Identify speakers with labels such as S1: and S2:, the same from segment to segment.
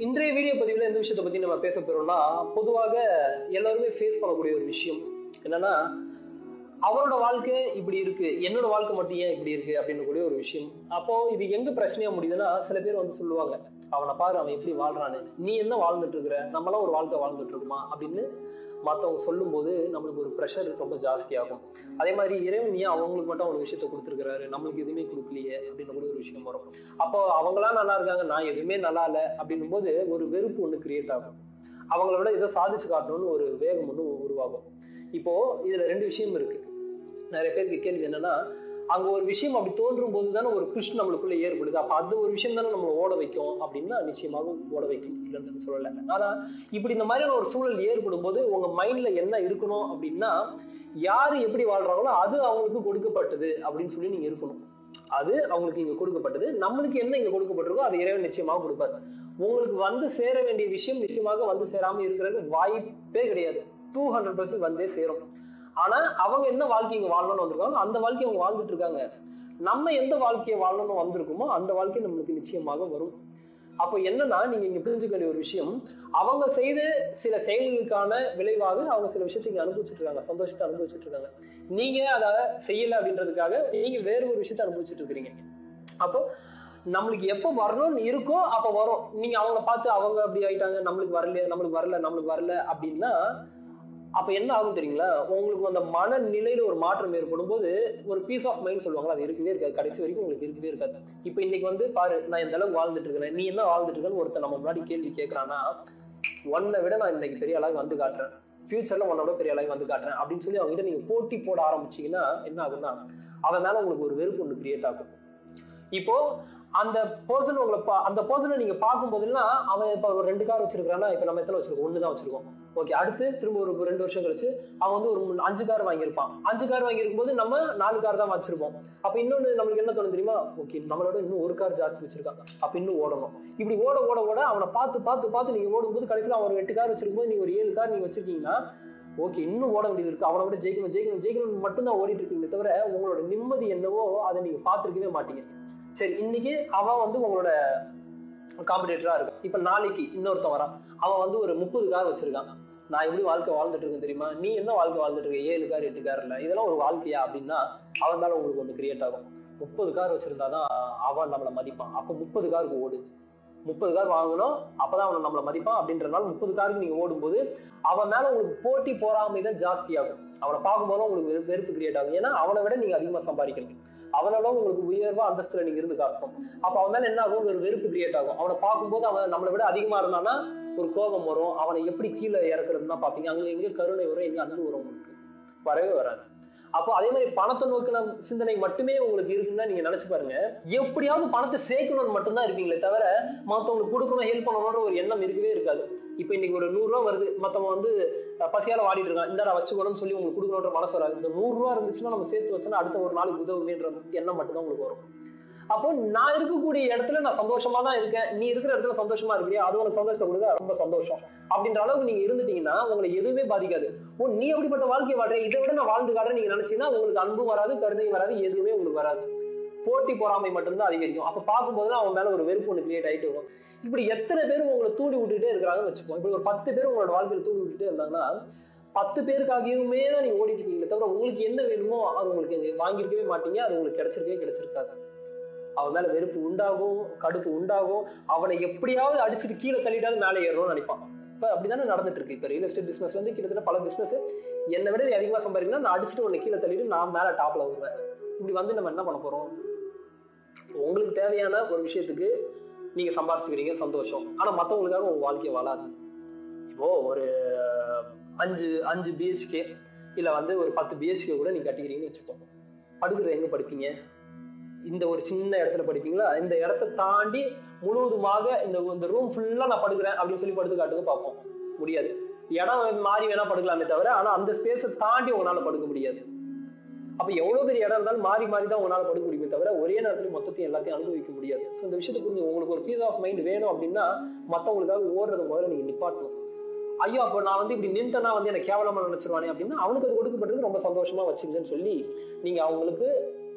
S1: இன்றைய வீடியோ பதிவில் எந்த விஷயத்தை பத்தி நம்ம பேச போறோம்னா பொதுவாக எல்லாருமே ஃபேஸ் பண்ணக்கூடிய ஒரு விஷயம் என்னன்னா அவரோட வாழ்க்கை இப்படி இருக்கு என்னோட வாழ்க்கை மட்டும் ஏன் இப்படி இருக்கு அப்படின்னு கூடிய ஒரு விஷயம் அப்போ இது எங்க பிரச்சனையா முடியுதுன்னா சில பேர் வந்து சொல்லுவாங்க அவனை பாரு அவன் எப்படி வாழ்றான்னு நீ என்ன வாழ்ந்துட்டு இருக்கிற நம்மளாம் ஒரு வாழ்க்கை வாழ்ந்துட்டு இருக்குமா அப்படின்னு மற்றவங்க சொல்லும்போது நம்மளுக்கு ஒரு ப்ரெஷர் ரொம்ப ஜாஸ்தியாகும் அதே மாதிரி இறைவன் ஏன் அவங்களுக்கு மட்டும் ஒரு விஷயத்த கொடுத்துருக்காரு நம்மளுக்கு எதுவுமே கொடுக்கலையே அப்படின்னு கூட ஒரு விஷயம் வரும் அப்போ அவங்களாம் நல்லா இருக்காங்க நான் எதுவுமே நல்லா இல்லை அப்படின்னும் போது ஒரு வெறுப்பு ஒன்று கிரியேட் ஆகும் அவங்கள விட ஏதோ சாதிச்சு காட்டணும்னு ஒரு வேகம் ஒன்று உருவாகும் இப்போ இதுல ரெண்டு விஷயம் இருக்கு நிறைய பேருக்கு கேள்வி என்னன்னா அங்க ஒரு விஷயம் அப்படி தோன்றும் போது தானே ஒரு புஷ் நம்மளுக்குள்ள ஏற்படுது அப்ப அது ஒரு விஷயம் தானே நம்ம ஓட வைக்கும் அப்படின்னா நிச்சயமாக ஓட வைக்கும் இல்லைன்னு சொல்லல ஆனா இப்படி இந்த மாதிரியான ஒரு சூழல் ஏற்படும் போது உங்க மைண்ட்ல என்ன இருக்கணும் அப்படின்னா யாரு எப்படி வாழ்றாங்களோ அது அவங்களுக்கு கொடுக்கப்பட்டது அப்படின்னு சொல்லி நீங்க இருக்கணும் அது அவங்களுக்கு இங்க கொடுக்கப்பட்டது நம்மளுக்கு என்ன இங்க கொடுக்கப்பட்டிருக்கோ அது இறைவன் நிச்சயமாக கொடுப்பாரு உங்களுக்கு வந்து சேர வேண்டிய விஷயம் நிச்சயமாக வந்து சேராம இருக்கிறதுக்கு வாய்ப்பே கிடையாது டூ ஹண்ட்ரட் பர்சன்ட் வந்தே சேரும் ஆனா அவங்க என்ன வாழ்க்கை இங்க வாழணும்னு வந்திருக்காங்க அந்த வாழ்க்கையை அவங்க வாழ்ந்துட்டு இருக்காங்க நம்ம எந்த வாழ்க்கையை வாழணும்னு வந்திருக்கோமோ அந்த வாழ்க்கை நம்மளுக்கு நிச்சயமாக வரும் அப்போ என்னன்னா நீங்க இங்க புரிஞ்சுக்க வேண்டிய ஒரு விஷயம் அவங்க செய்த சில செயல்களுக்கான விளைவாக அவங்க சில விஷயத்தை இங்க அனுபவிச்சுட்டு இருக்காங்க சந்தோஷத்தை அனுபவிச்சுட்டு இருக்காங்க நீங்க அதை செய்யல அப்படின்றதுக்காக நீங்க வேற ஒரு விஷயத்தை அனுபவிச்சுட்டு இருக்கிறீங்க அப்போ நம்மளுக்கு எப்போ வரணும்னு இருக்கோ அப்போ வரும் நீங்க அவங்கள பார்த்து அவங்க அப்படி ஆயிட்டாங்க நம்மளுக்கு வரல நம்மளுக்கு வரல நம்மளுக்கு வரல அப்படின்னா அப்ப என்ன ஆகும் தெரியுங்களா உங்களுக்கு அந்த மனநிலையில ஒரு மாற்றம் ஏற்படும் போது ஒரு பீஸ் ஆஃப் மைண்ட் சொல்லுவாங்க அது இருக்கவே இருக்காது கடைசி வரைக்கும் உங்களுக்கு இருக்கவே இருக்காது இப்ப இன்னைக்கு வந்து பாரு நான் இந்த அளவுக்கு வாழ்ந்துட்டு இருக்கிறேன் நீ என்ன வாழ்ந்துட்டு இருக்கன்னு ஒருத்தர் நம்ம முன்னாடி கேள்வி கேட்கறான்னா உன்னை விட நான் இன்னைக்கு பெரிய அளவுக்கு வந்து காட்டுறேன் ஃபியூச்சர்ல உன்னோட பெரிய அளவுக்கு வந்து காட்டுறேன் அப்படின்னு சொல்லி அவங்க கிட்ட நீங்க போட்டி போட ஆரம்பிச்சீங்கன்னா என்ன ஆகும்னா அவன் மேல உங்களுக்கு ஒரு வெறுப்பு ஒன்று கிரியேட் ஆகும் இப்போ அந்த பர்சன் உங்களை பா அந்த பர்சனை நீங்க பார்க்கும் போதெல்லாம் அவன் இப்ப ஒரு ரெண்டு கார் வச்சிருக்கானா இப்ப நம்ம எத்தனை வச்சிருக்கோம் ஒன்று தான் வச்சிருக்கோம் ஓகே அடுத்து திரும்ப ஒரு ரெண்டு வருஷம் கழிச்சு அவன் வந்து ஒரு மூணு- அஞ்சு கார் வாங்கியிருப்பான் அஞ்சு கார் வாங்கியிருக்கும் போது நம்ம நாலு கார் தான் வச்சிருப்போம் அப்ப இன்னொன்னு நம்மளுக்கு என்ன தோணும் தெரியுமா ஓகே நம்மளோட இன்னும் ஒரு கார் ஜாஸ்தி வச்சிருக்கான் அப்ப இன்னும் ஓடணும் இப்படி ஓட ஓட ஓட அவனை பார்த்து பார்த்து பார்த்து நீங்க ஓடும்போது கடைசியில் அவன் ஒரு எட்டு கார் வச்சிருக்கும் போது நீங்க ஒரு ஏழு கார் நீங்க வச்சிருக்கீங்கன்னா ஓகே இன்னும் ஓட வேண்டியது இருக்கு அவனை விட ஜெயிக்கணும் ஜெயிக்கணும் ஜெயிக்கணும் மட்டும்தான் ஓடிட்டு இருக்கீங்க தவிர உங்களோட நிம்மதி என்னவோ அதை நீங்க பார்த்துருக்கவே மாட்டீங்க சரி இன்னைக்கு அவன் வந்து உங்களோட காம்படிட்டரா இருக்கான் இப்ப நாளைக்கு இன்னொருத்தன் வரான் அவன் வந்து ஒரு முப்பது கார் வச்சிருக்கான் நான் எப்படி வாழ்க்கை வாழ்ந்துட்டு இருக்கேன் தெரியுமா நீ என்ன வாழ்க்கை வாழ்ந்துட்டு இருக்க ஏழு கார் எட்டு கார் இல்ல இதெல்லாம் ஒரு வாழ்க்கையா அப்படின்னா அவன் மேல உங்களுக்கு ஒண்ணு கிரியேட் ஆகும் முப்பது கார் வச்சிருந்தாதான் அவன் நம்மளை மதிப்பான் அப்ப முப்பது காருக்கு ஓடு முப்பது கார் வாங்கணும் அப்பதான் அவனை நம்மளை மதிப்பான் அப்படின்றனால முப்பது காருக்கு நீங்க ஓடும்போது அவன் மேல உங்களுக்கு போட்டி போறாமை தான் ஜாஸ்தி ஆகும் அவனை பார்க்கும்போது உங்களுக்கு வெறு- வெறுப்பு கிரியேட் ஆகும் ஏன்னா அவனை விட நீங்க அதிகமா சம்பாதிக்கணும் அவனால உங்களுக்கு உயர்வா அந்தஸ்துல நீங்க இருந்து காட்டணும் அப்ப அவன் மேல என்ன ஆகும் ஒரு வெறுப்பு கிரியேட் ஆகும் அவனை பார்க்கும்போது அவன் நம்மளை விட அதிகமா இருந்தானா ஒரு கோபம் வரும் அவனை எப்படி கீழே இறக்குறதுன்னு தான் பாப்பீங்க அங்க எங்க கருணை வரும் எங்க அன்பு வரும் உங்களுக்கு வரவே வராது அப்போ அதே மாதிரி பணத்தை நோக்கின சிந்தனை மட்டுமே உங்களுக்கு இருக்குன்னா நீங்க நினைச்சு பாருங்க எப்படியாவது பணத்தை சேர்க்கணும்னு மட்டும்தான் இருப்பீங்களே தவிர மத்தவங்களுக்கு கொடுக்கணும் ஹெல்ப் பண்ணணும்ன்ற ஒரு எண்ணம் இருக்கவே இருக்காது இப்போ இன்னைக்கு ஒரு நூறு ரூபா வருது மத்தவங்க வந்து அஹ், பசியால வாடிட்டு இருக்கான் இந்தாடா வச்சுக்கணும்னு சொல்லி உங்களுக்கு கொடுக்கணுன்ற மனசு வராது இந்த நூறு ரூபா இருந்துச்சுன்னா நம்ம சேர்த்து வச்சோன்னா அடுத்த ஒரு நாளைக்கு உதவுமேன்ற எண்ணம் மட்டும்தான் உங்களுக்கு வரும் அப்போ நான் இருக்கக்கூடிய இடத்துல நான் சந்தோஷமா தான் இருக்கேன் நீ இருக்கிற இடத்துல சந்தோஷமா இருக்கிறியா அது உனக்கு சந்தோஷத்தை கொடுக்க ரொம்ப சந்தோஷம் அப்படின்ற அளவுக்கு நீங்க இருந்துட்டீங்கன்னா உங்களை எதுவுமே பாதிக்காது ஓ நீ அப்படிப்பட்ட வாழ்க்கை வாழ்றேன் இதை விட நான் வாழ்ந்து காட்டுறேன் நீங்க நினைச்சீங்கன்னா உங்களுக்கு அன்பும் வராது கருணையும் வராது எதுவுமே உங்களுக்கு வராது போட்டி பொறாமை மட்டும்தான் அதிகரிக்கும் அப்ப பார்க்கும்போது அவன் மேல ஒரு வெறுப்பு ஒன்று கிரியேட் ஆயிட்டு இருக்கும் இப்படி எத்தனை பேர் உங்களை தூண்டி விட்டுட்டே இருக்கிறாங்கன்னு வச்சுப்போம் இப்படி ஒரு பத்து பேர் உங்களோட வாழ்க்கையில தூண்டி விட்டுட்டே இருந்தாங்கன்னா பத்து பேருக்காகவுமே தான் நீங்க ஓடிட்டு இருக்கீங்களே தவிர உங்களுக்கு என்ன வேணுமோ அது உங்களுக்கு இங்க வாங்கியிருக்கவே மாட்டீங்க அது உங்களுக்கு கிடைச்சிருக்கவே கிடைச்சிருக்காது அவன் மேல வெறுப்பு உண்டாகும் கடுப்பு உண்டாகும் அவனை எப்படியாவது அடிச்சுட்டு கீழே தள்ளிட்டாவது மேலே ஏறணும்னு நினைப்பான் இப்ப அப்படிதானே நடந்துட்டு இருக்கு இப்ப ரியல் எஸ்டேட் பிசினஸ் வந்து கிட்டத்தட்ட பல பிசினஸ் என்னை விட நீ அதிகமா சம்பாதிக்கணும் நான் அடிச்சுட்டு உன்னை கீழே தள்ளிட்டு நான் மேல டாப்ல வருவேன் இப்படி வந்து நம்ம என்ன பண்ண போறோம் உங்களுக்கு தேவையான ஒரு விஷயத்துக்கு நீங்க சம்பாதிச்சுக்கிறீங்க சந்தோஷம் ஆனா மத்தவங்களுக்காக உங்க வாழ்க்கையை வாழாது இப்போ ஒரு அஞ்சு அஞ்சு பிஹெச்கே இல்ல வந்து ஒரு பத்து பிஹெச்கே கூட நீங்க கட்டிக்கிறீங்கன்னு வச்சுக்கோங்க படுக்கிற எங்க படிப்பீங்க இந்த ஒரு சின்ன இடத்துல படிப்பீங்களா இந்த இடத்த தாண்டி முழுவதுமாக இந்த இந்த ரூம் ஃபுல்லா நான் படுக்கிறேன் அப்படின்னு சொல்லி படுத்து காட்டுங்க பார்ப்போம் முடியாது இடம் மாறி வேணா படுக்கலாமே தவிர ஆனா அந்த ஸ்பேஸை தாண்டி உங்களால படுக்க முடியாது அப்ப எவ்வளவு பெரிய இடம் இருந்தாலும் மாறி மாறி தான் உங்களால படுக்க முடியுமே தவிர ஒரே நேரத்துல மொத்தத்தையும் எல்லாத்தையும் அனுபவிக்க முடியாது ஸோ இந்த விஷயத்தை புரிஞ்சு உங்களுக்கு ஒரு பீஸ் ஆஃப் மைண்ட் வேணும் அப்படின்னா மத்தவங்களுக்காக ஓடுறத முதல்ல நீங்க நிப்பாட்டணும் ஐயோ அப்போ நான் வந்து இப்படி நின்ட்டேன்னா வந்து எனக்கு கேவலமா நினைச்சிருவானே அப்படின்னா அவனுக்கு அது கொடுக்கப்பட்டது ரொம்ப சந்தோஷமா வச்சுங்கன்னு சொல்லி நீங்க அவங்களுக்கு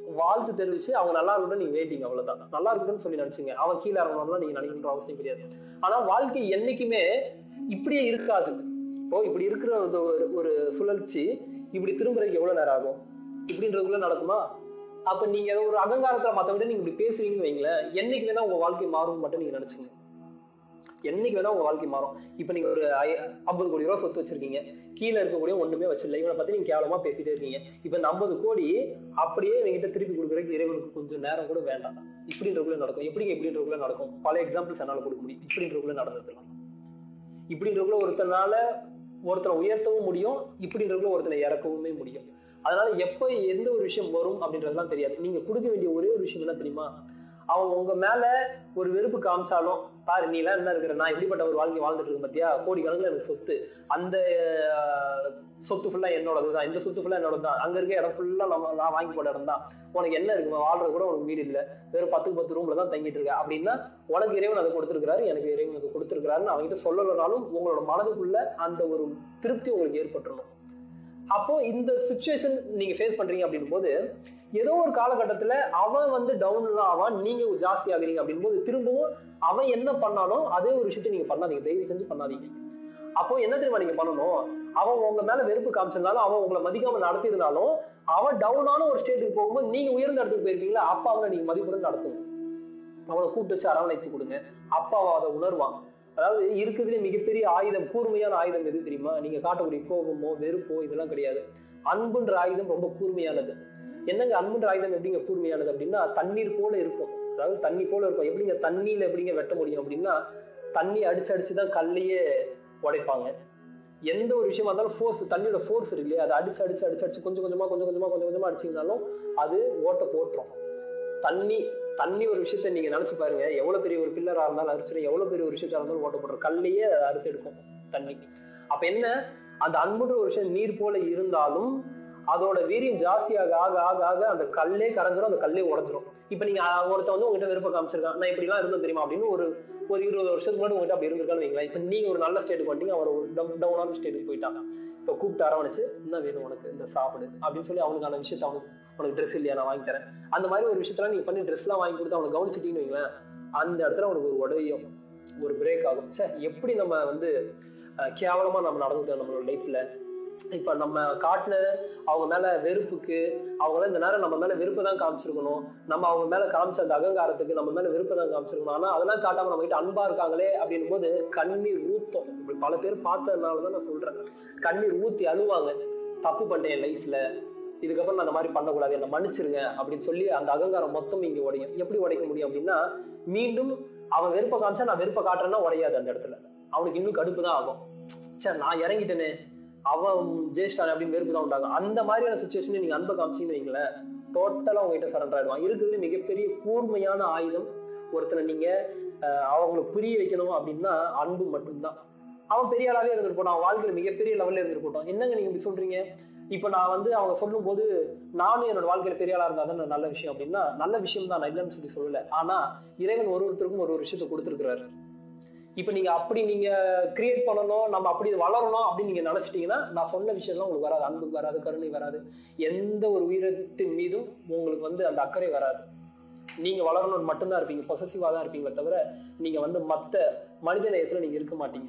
S1: வாழ்த்து தெரிவிச்சு அவங்க நல்லா இருக்கட்டும் நீங்க வேண்டிங்க அவ்வளவுதான் நல்லா இருக்கட்டும்னு சொல்லி நினைச்சுங்க அவன் கீழே இறங்கணும்லாம் நீங்க நினைக்கணுன்ற அவசியம் கிடையாது ஆனா வாழ்க்கை என்னைக்குமே இப்படியே இருக்காது இப்போ இப்படி இருக்கிற ஒரு ஒரு சுழற்சி இப்படி திரும்புறதுக்கு எவ்வளவு நேரம் ஆகும் இப்படின்றதுக்குள்ள நடக்குமா அப்ப நீங்க ஏதோ ஒரு அகங்காரத்துல மத்த விட நீங்க இப்படி பேசுவீங்கன்னு வைங்களேன் என்னைக்கு வேணா உங்க வாழ்க்கை மாறும் மட்டும் நீங்க நினைச்சுங்க என்னைக்கு வேணா உங்க வாழ்க்கை மாறும் இப்ப நீங்க ஒரு ஐம்பது கோடி ரூபா சொத்து வச்சிருக்கீங்க கீழே இருக்கக்கூடிய ஒண்ணுமே வச்சிடல இவனை பத்தி நீங்க கேவலமா பேசிட்டே இருக்கீங்க இப்ப இந்த ஐம்பது கோடி அப்படியே என்கிட்ட திருப்பி கொடுக்குறதுக்கு இறைவனுக்கு கொஞ்சம் நேரம் கூட வேண்டாம் இப்படின்றக்குள்ள நடக்கும் எப்படிங்க இப்படின்றக்குள்ள நடக்கும் பல எக்ஸாம்பிள்ஸ் என்னால கொடுக்க முடியும் இப்படின்றக்குள்ள நடந்ததுலாம் இப்படின்றக்குள்ள ஒருத்தனால ஒருத்தனை உயர்த்தவும் முடியும் இப்படின்றக்குள்ள ஒருத்தனை இறக்கவுமே முடியும் அதனால எப்ப எந்த ஒரு விஷயம் வரும் அப்படின்றதுலாம் தெரியாது நீங்க கொடுக்க வேண்டிய ஒரே ஒரு விஷயம் என்ன தெரியுமா அவன் உங்க மேல ஒரு வெறுப்பு காமிச்சாலும் பாரு நீ எல்லாம் என்ன இருக்கிற நான் இப்படிப்பட்ட ஒரு வாழ்க்கை வாழ்ந்துட்டு இருக்கேன் பாத்தியா கோடி கணக்குல எனக்கு சொத்து அந்த அஹ், சொத்து ஃபுல்லா என்னோடது தான் இந்த சொத்து ஃபுல்லா என்னோட தான் அங்க இருக்க இடம் ஃபுல்லா நம்ம நான் வாங்கி போட்ட இடம் தான் உனக்கு என்ன இருக்கு வாழ்றது கூட உனக்கு வீடு இல்ல வெறும் பத்துக்கு பத்து ரூம்ல தான் தங்கிட்டு இருக்க அப்படின்னா உனக்கு இறைவன் அதை கொடுத்துருக்காரு எனக்கு இறைவன் அதை கொடுத்துருக்காருன்னு அவங்ககிட்ட சொல்லலனாலும் உங்களோட மனதுக்குள்ள அந்த ஒரு திருப்தி உங்களுக்கு ஏற்பட்டுறணும் அப்போ இந்த சுச்சுவேஷன் நீங்க ஃபேஸ் பண்றீங்க அப்படின்னும் போது ஏதோ ஒரு காலகட்டத்துல அவன் வந்து டவுன்ல ஆவான் நீங்க ஜாஸ்தி ஆகுறீங்க அப்படின் போது திரும்பவும் அவன் என்ன பண்ணாலும் அதே ஒரு விஷயத்தை நீங்க பண்ணாதீங்க தயவு செஞ்சு பண்ணாதீங்க அப்போ என்ன தெரியுமா நீங்க பண்ணணும் அவன் உங்க மேல வெறுப்பு காமிச்சிருந்தாலும் அவன் உங்களை மதிக்காம நடத்தியிருந்தாலும் அவன் டவுனான ஒரு ஸ்டேட்டுக்கு போகும்போது நீங்க உயர்ந்த இடத்துக்கு போயிருக்கீங்களா அப்ப அவனை நீங்க மதிப்புடன் நடத்துங்க அவனை கூப்பிட்டு வச்சு அரவணைத்து கொடுங்க அப்ப அவன் அதை உணர்வான் அதாவது இருக்கிறதுலே மிகப்பெரிய ஆயுதம் கூர்மையான ஆயுதம் எது தெரியுமா நீங்க காட்டக்கூடிய கோபமோ வெறுப்போ இதெல்லாம் கிடையாது அன்புன்ற ஆயுதம் ரொம்ப கூர்மையானது என்னங்க அன்புன்ற ஆயுதம் எப்படிங்க கூர்மையானது அப்படின்னா தண்ணீர் போல இருக்கும் அதாவது தண்ணி போல இருக்கும் எப்படிங்க தண்ணியில எப்படிங்க வெட்ட முடியும் அப்படின்னா தண்ணி அடிச்சு அடிச்சுதான் கல்லையே உடைப்பாங்க எந்த ஒரு விஷயமா இருந்தாலும் ஃபோர்ஸ் தண்ணியோட ஃபோர்ஸ் இருக்கு இல்லையா அதை அடிச்சு அடிச்சு அடிச்சு அடிச்சு கொஞ்சம் கொஞ்சமா கொஞ்சம் கொஞ்சமா கொஞ்சம் கொஞ்சமா அடிச்சிங்கனாலும் அது ஓட்ட போட்டுரும் தண்ணி தண்ணி ஒரு விஷயத்த நீங்க நினைச்சு பாருங்க எவ்வளவு பெரிய ஒரு பில்லரா இருந்தாலும் அரிச்சிடும் எவ்வளவு பெரிய ஒரு விஷயத்தா இருந்தாலும் ஓட்ட போட்டுரும் கல்லையே அதை அறுத்து எடுக்கும் தண்ணி அப்ப என்ன அந்த அன்புன்ற ஒரு விஷயம் நீர் போல இருந்தாலும் அதோட வீரியம் ஜாஸ்தியாக ஆக ஆக ஆக அந்த கல்லே கரைஞ்சிரும் அந்த கல்லே உடஞ்சிரும் இப்ப நீங்க அஹ், ஒருத்தன் வந்து உங்ககிட்ட விருப்பம் காமிச்சிருக்கான் நான் இப்படி எல்லாம் இருந்தேன் தெரியுமா அப்படின்னு ஒரு ஒரு இருபது வருஷத்துக்கு முன்னாடி உங்ககிட்ட அப்படி இருந்திருக்கான்னு வைங்களேன் இப்ப நீங்க ஒரு நல்ல ஸ்டேட்டுக்கு வந்துட்டீங்க அவர் ஒரு டவுனான ஸ்டேட்டுக்கு போயிட்டாங்க இப்ப கூப்பிட்டு அரவணைச்சு என்ன வேணும் உனக்கு இந்த சாப்பிடு அப்படின்னு சொல்லி அவனுக்கான விஷயத்த அவனுக்கு உனக்கு ட்ரெஸ் இல்லையா நான் வாங்கி தரேன் அந்த மாதிரி ஒரு விஷயத்தெல்லாம் நீங்க பண்ணி ட்ரெஸ் எல்லாம் வாங்கி கொடுத்து அவனை கவனிச்சிட்டீங்கன்னு வைங்களேன் அந்த இடத்துல அவனுக்கு ஒரு உதவியும் ஒரு பிரேக் ஆகும் சே எப்படி நம்ம வந்து அஹ், கேவலமா நம்ம நடந்துட்டோம் நம்மளோட லைஃப்ல இப்ப நம்ம காட்டின அவங்க மேல வெறுப்புக்கு அவங்க இந்த நேரம் நம்ம மேல வெறுப்பு தான் காமிச்சிருக்கணும் நம்ம அவங்க மேல காமிச்ச அந்த அகங்காரத்துக்கு நம்ம மேல வெறுப்பு தான் காமிச்சிருக்கணும் ஆனா அதெல்லாம் காட்டாம நம்ம கிட்ட அன்பா இருக்காங்களே அப்படின்னும் போது கண்ணீர் ஊத்தும் இப்படி பல பேர் பார்த்ததுனாலதான் நான் சொல்றேன் கண்ணீர் ஊத்தி அழுவாங்க தப்பு பண்ணிட்டேன் என் லைஃப்ல இதுக்கப்புறம் நான் அந்த மாதிரி பண்ணக்கூடாது என்ன மன்னிச்சிருங்க அப்படின்னு சொல்லி அந்த அகங்காரம் மொத்தம் இங்க உடையும் எப்படி உடைக்க முடியும் அப்படின்னா மீண்டும் அவன் வெறுப்பை காமிச்சா நான் வெறுப்பை காட்டுறேன்னா உடையாது அந்த இடத்துல அவனுக்கு இன்னும் கடுப்பு தான் ஆகும் சே நான் இறங்கிட்டேனே அவன் ஜெயிச்சிட்டான் அப்படின்னு வெறுப்பு தான் உண்டாகும் அந்த மாதிரியான சுச்சுவேஷன் நீங்க அன்பை காமிச்சீங்கன்னு வைங்களேன் டோட்டலா உங்ககிட்ட சரண்டர் ஆயிடுவான் இருக்கிறது மிகப்பெரிய கூர்மையான ஆயுதம் ஒருத்தனை நீங்க அஹ், அவங்களுக்கு புரிய வைக்கணும் அப்படின்னா அன்பு மட்டும்தான் அவன் பெரிய ஆளாவே இருந்துட்டு போட்டான் அவன் வாழ்க்கையில மிகப்பெரிய லெவல்ல இருந்துட்டு போட்டான் என்னங்க நீங்க இப்படி சொல்றீங்க இப்ப நான் வந்து அவங்க சொல்லும் போது நானும் என்னோட வாழ்க்கையில பெரிய ஆளா இருந்தா தான் நல்ல விஷயம் அப்படின்னா நல்ல விஷயம் தான் நான் இல்லைன்னு சொல்லி சொல்லல ஆனா இறைவன் ஒரு ஒருத்தருக்கும் ஒரு ஒரு விஷயத்தை கொடுத்துருக்கிறாரு இப்ப நீங்க அப்படி நீங்க கிரியேட் பண்ணணும் நம்ம அப்படி வளரணும் அப்படின்னு நீங்க நினைச்சிட்டீங்கன்னா நான் சொன்ன விஷயம்லாம் உங்களுக்கு வராது அன்பு வராது கருணை வராது எந்த ஒரு உயிரத்தின் மீதும் உங்களுக்கு வந்து அந்த அக்கறை வராது நீங்க வளரணும்னு மட்டும்தான் இருப்பீங்க பொசசிவா தான் இருப்பீங்களே தவிர நீங்க வந்து மத்த மனித நேயத்துல நீங்க இருக்க மாட்டீங்க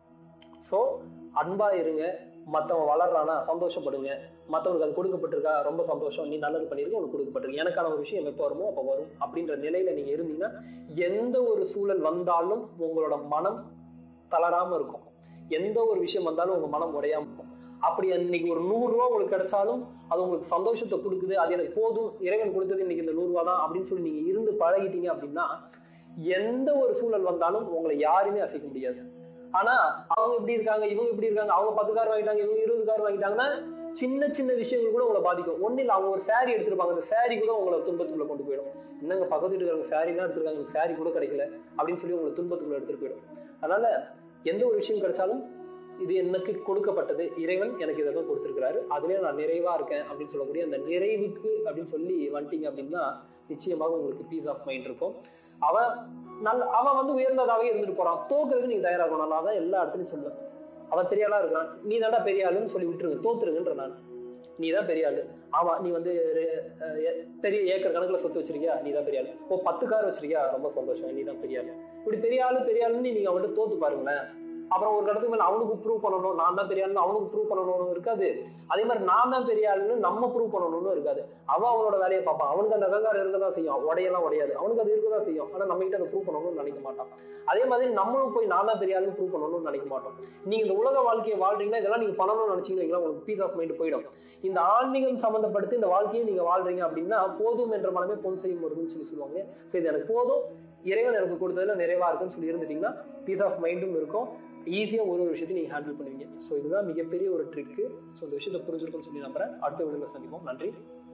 S1: சோ அன்பா இருங்க மத்தவன் வளர்றானா சந்தோஷப்படுங்க மத்தவனுக்கு அது கொடுக்கப்பட்டிருக்கா ரொம்ப சந்தோஷம் நீ நல்லது பண்ணிருக்க உனக்கு கொடுக்கப்பட்டிருக்கு எனக்கான ஒரு விஷயம் எப்போ வருமோ அப்போ வரும் அப்படின்ற நிலையில நீங்க இருந்தீங்கன்னா எந்த ஒரு சூழல் வந்தாலும் உங்களோட மனம் தளராம இருக்கும் எந்த ஒரு விஷயம் வந்தாலும் உங்க மனம் உடையாம இருக்கும் அப்படி இன்னைக்கு ஒரு நூறு ரூபா உங்களுக்கு கிடைச்சாலும் அது உங்களுக்கு சந்தோஷத்தை கொடுக்குது அது எனக்கு போதும் இறைவன் கொடுத்தது இன்னைக்கு இந்த நூறு ரூபா தான் அப்படின்னு சொல்லி நீங்க இருந்து பழகிட்டீங்க அப்படின்னா எந்த ஒரு சூழல் வந்தாலும் உங்களை யாருமே அசைக்க முடியாது ஆனா அவங்க இப்படி இருக்காங்க இவங்க இப்படி இருக்காங்க அவங்க பத்து கார் வாங்கிட்டாங்க இவங்க இருபது கார் வாங்கிட்டாங்கன்னா சின்ன சின்ன விஷயங்கள் கூட உங்களை பாதிக்கும் ஒண்ணு இல்ல அவங்க ஒரு saree எடுத்திருப்பாங்க அந்த saree கூட உங்களை துன்பத்துக்குள்ள கொண்டு போயிடும் என்னங்க பக்கத்து வீட்டுக்காரங்க saree தான் எடுத்திருக்காங்க எனக்கு saree கூட கிடைக்கல அப்படின்னு சொல்லி உங்களை துன்பத்துக்குள்ள எடுத்துட்டு போயிடும் அதனால எந்த ஒரு விஷயம் கிடைச்சாலும் இது எனக்கு கொடுக்கப்பட்டது இறைவன் எனக்கு இதை தான் கொடுத்திருக்கிறாரு அதுலயே நான் நிறைவா இருக்கேன் அப்படின்னு சொல்லக்கூடிய அந்த நிறைவுக்கு அப்படின்னு சொல்லி வந்துட்டீங்க அப்படின்னா நிச்சயமாக உங்களுக்கு பீஸ் ஆஃப் மைண்ட் இருக்கும் அவன் நல்ல அவன் வந்து உயர்ந்ததாவே இருந்துட்டு போறான் தோக்குறதுக்கு நீங்க தயாராகணும் நான் தான் எல்லா இடத்துலயும் சொல்லுவேன் அவன் பெரிய ஆளா இருக்கான் நீ தாண்டா பெரிய ஆளுன்னு சொல்லி விட்டுருங்க தோத்துருங்கன்ற நான் நீ தான் பெரிய ஆளு ஆமா நீ வந்து அஹ், எ- பெரிய ஏக்கர் கணக்குல சொத்து வச்சிருக்கியா நீ தான் பெரிய ஆளு ஓ பத்து கார் வச்சிருக்கியா ரொம்ப சந்தோஷம் நீ தான் பெரிய ஆளு இப்படி பெரிய ஆளு பெரிய ஆளுன்னு நீங்க அவன்கிட்ட தோத்து பாருங்களேன் அப்புறம் ஒரு இடத்துக்கு மேல அவனுக்கு ப்ரூவ் பண்ணணும் நான் தான் பெரிய ஆளுன்னு அவனுக்கு ப்ரூவ் பண்ணணும்னு இருக்காது அதே மாதிரி நான் தான் பெரிய ஆளுன்னு நம்ம ப்ரூவ் பண்ணணும்னு இருக்காது அவன் அவனோட வேலையை பார்ப்பான் அவனுக்கு அந்த அகங்காரம் இருக்க தான் செய்யும் உடையெல்லாம் உடையாது அவனுக்கு அது இருக்க தான் செய்யும் ஆனா நம்ம கிட்ட அதை ப்ரூவ் பண்ணணும்னு நினைக்க மாட்டான் அதே மாதிரி நம்மளும் போய் நான் தான் பெரிய ஆளுன்னு ப்ரூவ் பண்ணணும்னு நினைக்க மாட்டோம் நீங்க இந்த உலக வாழ்க்கையை வாழ்றீங்கன்னா இதெல்லாம் நீங்க பண்ணணும்னு நினைச்சீங்கன்னா உங்களுக்கு பீஸ் ஆஃப் மைண்ட் போயிடும் இந்த ஆன்மீகம் சம்பந்தப்படுத்தி இந்த வாழ்க்கையை நீங்க வாழ்றீங்க அப்படின்னா போதும் என்ற மனமே பொன் செய்யும் வருதுன்னு சொல்லி சொல்லுவாங்க சரி இது எனக்கு போதும் இறைவன் எனக்கு கொடுத்ததுல நிறைவா இருக்குன்னு சொல்லி இருந்துட்டீங்கன்னா பீஸ் ஆஃப் மைண்டும் இருக்கும் ஈஸியா ஒரு ஒரு விஷயத்தையும் நீங்க ஹேண்டில் பண்ணுவீங்க ஸோ இதுதான் மிகப்பெரிய ஒரு ட்ரிக்கு ஸோ இந்த விஷயத்தை புரிஞ்சிருக்கும்னு சொல்லி நம்புறேன் அடுத்த வீடியோல சந்திப்போம் நன்றி